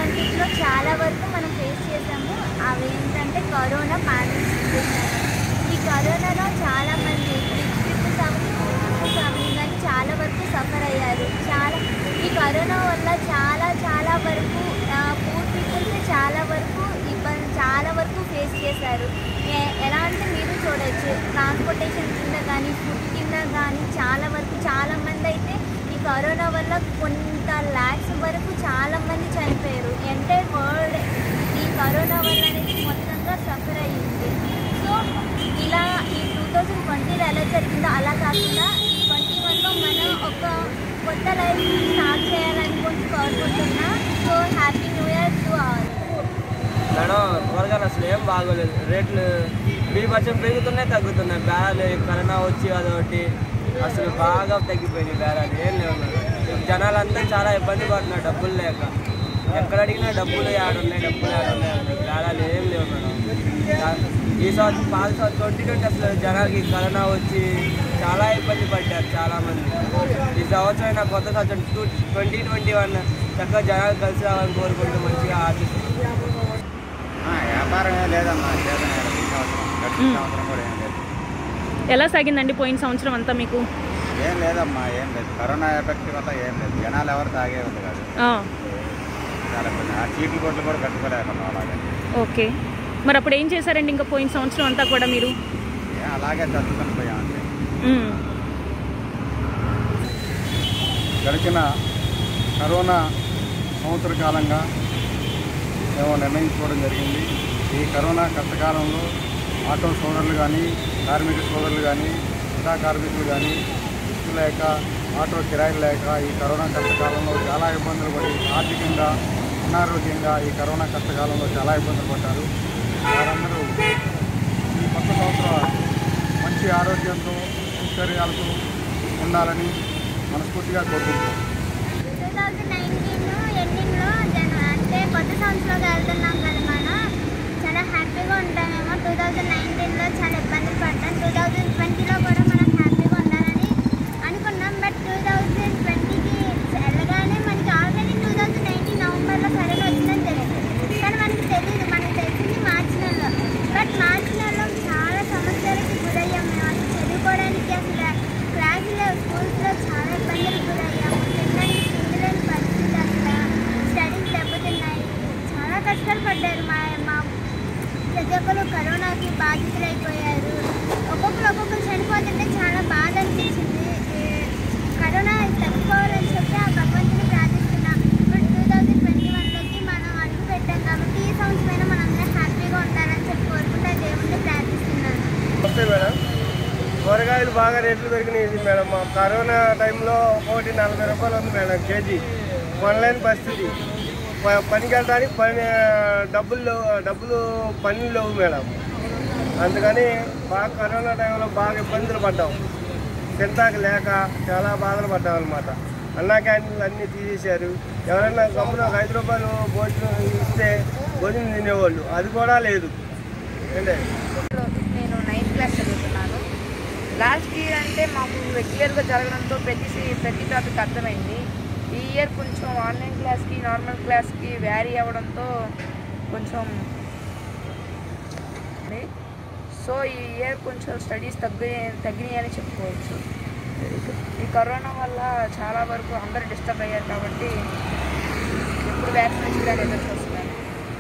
ట్వంటీలో చాలా వరకు మనం ఫేస్ చేసాము అవి ఏంటంటే కరోనా పాండమిక్ సిచ్యువేషన్ ఈ కరోనాలో చాలా మంది పీపుల్స్ అవని పీపుల్స్ అవని కానీ చాలా వరకు సఫర్ అయ్యారు చాలా ఈ కరోనా వల్ల చాలా చాలా వరకు పూర్ పీపుల్స్ చాలా వరకు ఇబ్బంది చాలా వరకు ఫేస్ చేశారు ఏ- ఎలా అంటే మీరు చూడొచ్చు ట్రాన్స్పోర్టేషన్ కింద కానీ ఫుడ్ కింద కానీ చాలా వరకు చాలా మంది అయితే ఈ కరోనా వల్ల కొంత ల్యాక్స్ వరకు చాలా మంది చనిపోయారు ఎంటైర్ వరల్డ్ ఈ కరోనా వల్ల అనేది మొత్తంగా సఫర్ అయ్యింది సో ఇలా ఈ టూ థౌజండ్ ట్వంటీలో ఎలా జరిగిందో అలా కాకుండా ఈ ట్వంటీ వన్లో మనం ఒక కొత్త లైఫ్ స్టార్ట్ చేయాలని కొంచెం కోరుకుంటున్నా so happy new year to all madam కూరగాయలు అసలు ఏం బాగోలేదు రేట్లు బీభత్సం పెరుగుతున్నాయి తగ్గుతున్నాయి బేరాలు ఈ కరోనా వచ్చి అదొకటి అసలు బాగా తగ్గిపోయినాయి బేరాలు ఏం లేవు మేడం జనాలంతా చాలా ఇబ్బంది పడుతున్నారు డబ్బులు లేక ఎక్కడ అడిగినా డబ్బులు ఏడున్నాయి డబ్బులు ఏడున్నాయి అన్నాయి. బేరాలు ఏం లేవు మేడం ఈ సంవత్సరం పాత సంవత్సరం ట్వంటీ ట్వంటీ అసలు జనాలకి కరోనా వచ్చి చాలా ఇబ్బంది పడ్డారు చాలా మంది ఈ సంవత్సరం అయినా కొత్త సంవత్సరం టూ ట్వంటీ ట్వంటీ వన్ చక్కగా జనాలు కలిసి రావాలని కోరుకుంటూ మంచిగా ఆశిస్తున్నాం ఆ, వ్యాపారం ఏం లేదమ్మా చేతనే ఈ సంవత్సరం గడిచిన మ్మ్. సంవత్సరం కూడా ఏం లేదు ఎలా సాగిందండి పోయిన సంవత్సరం అంతా మీకు ఏం లేదమ్మా ఏం లేదు కరోనా ఎఫెక్ట్ వల్ల ఏం లేదు జనాలు ఎవరు తాగే ఉంది కాదు ఆ, చాలా ఇబ్బంది. ఆ చీట్ల కొట్లు కూడా కట్టుకోలేకున్నాం అలాగే ఓకే మరి అప్పుడు ఏం చేశారండి ఇంకా పోయిన సంవత్సరం అంతా కూడా మీరు ఏం అలాగే చదువుకొని పోయాం అంతే మ్మ్. గడిచిన కరోనా సంవత్సర కాలంగా మేము నిర్ణయించుకోవడం జరిగింది ఈ కరోనా కష్టకాలంలో ఆటో సోదరులు కానీ కార్మిక సోదరులు కానీ ఇతర కార్మికులు కానీ ఇసుక లేక ఆటో కిరాయిలు లేక ఈ కరోనా కష్టకాలంలో చాలా ఇబ్బందులు పడి ఆర్థికంగా అనారోగ్యంగా ఈ కరోనా కష్టకాలంలో చాలా ఇబ్బందులు పడ్డారు వారందరూ ఈ కొత్త సంవత్సరం మంచి ఆరోగ్యంతో సౌకర్యాలతో ఉండాలని మనస్ఫూర్తిగా కోరుకుంటున్నాం టూ థౌజండ్ నైన్టీన్ ఎండింగ్లో జన అంటే కొత్త సంవత్సరంలోకి వెళ్తున్నాం కదా మనం చాలా హ్యాపీగా ఉంటామేమో టూ థౌజండ్ నైన్టీన్లో చాలా ఇబ్బందులు పడ్డాం టూ థౌజండ్ ట్వంటీలో కూడా మనం హ్యాపీగా ఉండాలని అనుకున్నాం బట్ టూ థౌజండ్ ట్వంటీకి వెళ్ళగానే మనకి ఆల్రెడీ టూ థౌజండ్ నైన్టీన్ నవంబర్లో కరోనా వచ్చిందని తెలియదు కానీ మనకి తెలియదు మనకి తెలిసింది మార్చి నెలలో బట్ మార్చి నెలలో చాలా సమస్యలకి గురయ్యాం మేము అసలు చదువుకోవడానికి అసలు క్లాసులో స్కూల్స్లో చాలా ఇబ్బందులకు గురయ్యాము తినడానికి తిండి లేని పరిస్థితి అసలు స్టడీస్ దెబ్బతిన్నాయి చాలా కష్టాలు పడ్డారు మా మా ప్రతి ఒక్కరు కరోనాకి బాధితులైపోయారు ఒక్కొక్కరు ఒక్కొక్కరు చనిపోతుంటే చాలా బాధ అనిపించింది ఈ కరోనా తగ్గిపోవాలని చెప్పి ఆ భగవంతుని ప్రార్థిస్తున్నాం ఇప్పుడు టూ థౌజండ్ ట్వంటీ వన్లోకి మనం అడుగు పెట్టాం కాబట్టి ఈ సంవత్సరమైనా మనందరం హ్యాపీగా ఉండాలని చెప్పి కోరుకుంటా దేవుణ్ణి ప్రార్థిస్తున్నాను నమస్తే మేడం కూరగాయలు బాగా రేట్లు పెరిగినాయి మేడం మా కరోనా టైంలో ఒకటి నలభై రూపాయలు ఉంది మేడం కేజీ కొనలేని పరిస్థితి ప- పనికి వెళ్ళడానికి పని డబ్బులు లేవు- డబ్బులు పనులు లేవు మేడం అందుకని బాగా కరోనా టైంలో బాగా ఇబ్బందులు పడ్డాం తింటాక లేక చాలా బాధలు పడ్డాం అనమాట అన్నా క్యాంటీన్లు అన్నీ తీసేశారు ఎవరైనా గమ్మున ఒక ఐదు రూపాయలు భోజనం ఇస్తే భోజనం తినేవాళ్ళు అది కూడా లేదు ఏంటంటే నేను నైన్త్ క్లాస్ చదువుతున్నాను లాస్ట్ ఇయర్ అంటే మాకు రెగ్యులర్గా జరగడంతో ప్రతి సి- ప్రతి టాపిక్ అర్థమైంది ఈ ఇయర్ కొంచెం ఆన్లైన్ క్లాస్కి నార్మల్ క్లాస్కి వ్యారీ అవ్వడంతో కొంచెం ఉంది. సో ఈ ఇయర్ కొంచెం స్టడీస్ తగ్గి తగ్గినాయి అని చెప్పుకోవచ్చు ఈ కరోనా వల్ల చాలా వరకు అందరూ డిస్టర్బ్ అయ్యారు కాబట్టి ఎప్పుడు వ్యాక్సినేషన్ కానీ ఎదురు చూస్తున్నాను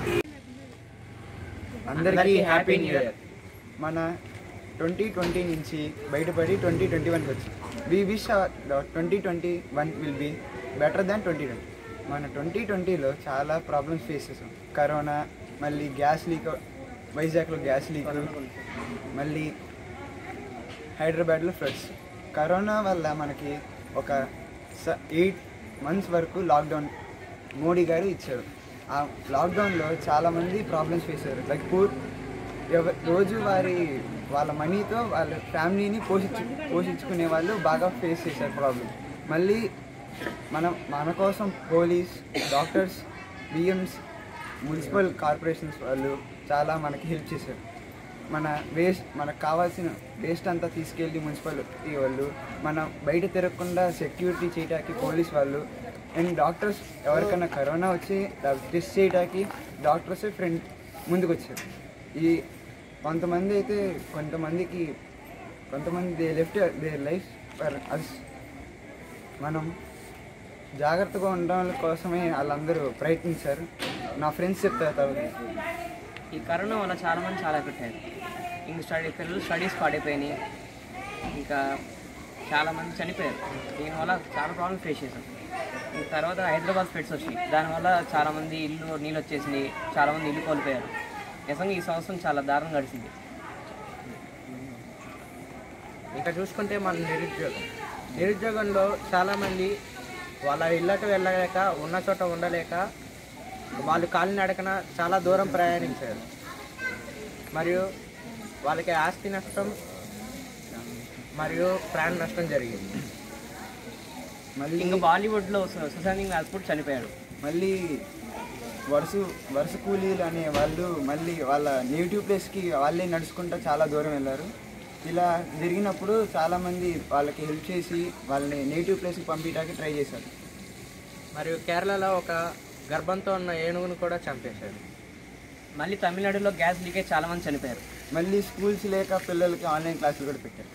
అందరికీ హ్యాపీ న్యూ ఇయర్ మన ట్వంటీ ట్వంటీ నుంచి బయటపడి ట్వంటీ ట్వంటీ వన్కి వచ్చి we wish twenty twenty one will be better than twenty twenty మన ట్వంటీ ట్వంటీలో చాలా ప్రాబ్లమ్స్ ఫేస్ చేసాం కరోనా మళ్ళీ గ్యాస్ లీక్ వైజాగ్లో గ్యాస్ లీక్ మళ్ళీ హైదరాబాద్లో ఫ్లడ్స్ కరోనా వల్ల మనకి ఒక ఎయిట్ మంత్స్ వరకు లాక్డౌన్ మోడీ గారు ఇచ్చారు ఆ లాక్డౌన్లో చాలామంది ప్రాబ్లమ్స్ ఫేస్ అయ్యారు లైక్ పూర్ ఎవ రోజు వారి వాళ్ళ మనీతో వాళ్ళ ఫ్యామిలీని పోషించు పోషించుకునే వాళ్ళు బాగా ఫేస్ చేశారు ప్రాబ్లమ్ మళ్ళీ మనం మన కోసం police doctors B M S municipal corporations వాళ్ళు చాలా మనకి హెల్ప్ చేశారు మన వేస్ట్ మనకు కావాల్సిన వేస్ట్ అంతా తీసుకెళ్ళి మున్సిపాలిటీ వాళ్ళు మనం బయట తిరగకుండా సెక్యూరిటీ చేయడానికి పోలీస్ వాళ్ళు అండ్ డాక్టర్స్ ఎవరికైనా కరోనా వచ్చి టెస్ట్ చేయడానికి డాక్టర్స్ ఫ్రెండ్ ముందుకు వచ్చారు ఈ కొంతమంది అయితే కొంతమందికి కొంతమంది they left their life for us మనం జాగ్రత్తగా ఉండడం కోసమే వాళ్ళందరూ ప్రయత్నించారు నా ఫ్రెండ్స్ చెప్తారు తర్వాత ఈ కరోనా వల్ల చాలా మంది చాలా ఎఫెక్ట్ అయ్యారు ఇంక స్టడీ పిల్లలు స్టడీస్ పాడైపోయినాయి ఇంకా చాలా మంది చనిపోయారు దీనివల్ల చాలా ప్రాబ్లమ్ ఫేస్ చేశాం ఇంక తర్వాత హైదరాబాద్ స్పెట్స్ వచ్చినాయి దానివల్ల చాలా మంది ఇల్లు నీళ్ళు వచ్చేసినాయి చాలా మంది ఇల్లు కోల్పోయారు నిజంగా ఈ సంవత్సరం చాలా దారుణం గడిచింది ఇంకా చూసుకుంటే మన నిరుద్యోగం నిరుద్యోగంలో చాలామంది వాళ్ళ ఇళ్ళకు వెళ్ళలేక ఉన్న చోట ఉండలేక వాళ్ళు కాలినడకన చాలా దూరం ప్రయాణించారు మరియు వాళ్ళకి ఆస్తి నష్టం మరియు ప్రాణ నష్టం జరిగింది మళ్ళీ ఇంకా బాలీవుడ్లో సుశాంత్ రాజ్పూట్ చనిపోయాడు మళ్ళీ వరుస వరుస కూలీలు అనే వాళ్ళు మళ్ళీ వాళ్ళ నేటివ్ ప్లేస్కి వాళ్ళే నడుచుకుంటూ చాలా దూరం వెళ్ళారు ఇలా జరిగినప్పుడు చాలామంది వాళ్ళకి హెల్ప్ చేసి వాళ్ళని నేటివ్ ప్లేస్కి పంపించడానికి ట్రై చేశారు మరియు కేరళలో ఒక గర్భంతో ఉన్న ఏనుగును కూడా చంపేశారు మళ్ళీ తమిళనాడులో గ్యాస్ లీకేజ్ చాలా మంది చనిపోయారు మళ్ళీ స్కూల్స్ లేక పిల్లలకి ఆన్లైన్ క్లాసులు కూడా పెట్టారు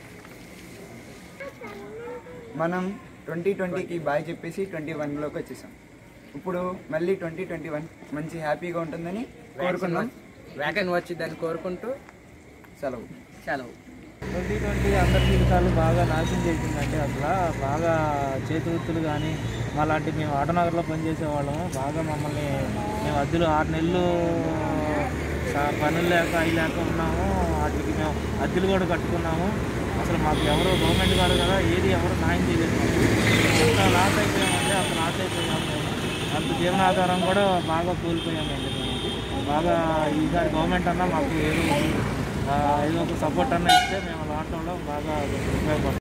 మనం ట్వంటీ ట్వంటీకి బాయ్ చెప్పేసి ట్వంటీ వన్లోకి వచ్చేసాం ఇప్పుడు మళ్ళీ ట్వంటీ ట్వంటీ వన్ మంచి హ్యాపీగా ఉంటుందని కోరుకున్నాం వ్యాక్సిన్ వచ్చిందని కోరుకుంటూ సెలవు సెలవు ట్వంటీ ట్వంటీ అందరి జీవితాలు బాగా నాశనం చేసిందంటే అసలు బాగా చేతి వృత్తులు కానీ మాలాంటి మేము ఆటనగర్లో పనిచేసే వాళ్ళము బాగా మమ్మల్ని మేము అద్దెలు ఆరు నెలలు స- పనులు లేక అవి లేక ఉన్నాము వాటికి మేము అద్దెలు కూడా కట్టుకున్నాము అసలు మాకు ఎవరు గవర్నమెంట్ కాదు కదా ఏది ఎవరు న్యాయం చేయలేదు అంత లాస్ అయిపోయామంటే అంత లాస్ అయిపోయాము మేము అంత జీవనాధారం కూడా బాగా కోల్పోయామండి మేము బాగా ఈసారి గవర్నమెంట్ అన్నా మాకు ఏదో ఆ, ఏదో ఒక సపోర్ట్ అన్న ఇస్తే మేము లాక్డౌన్లో బాగా ఉపయోగపడుతుంది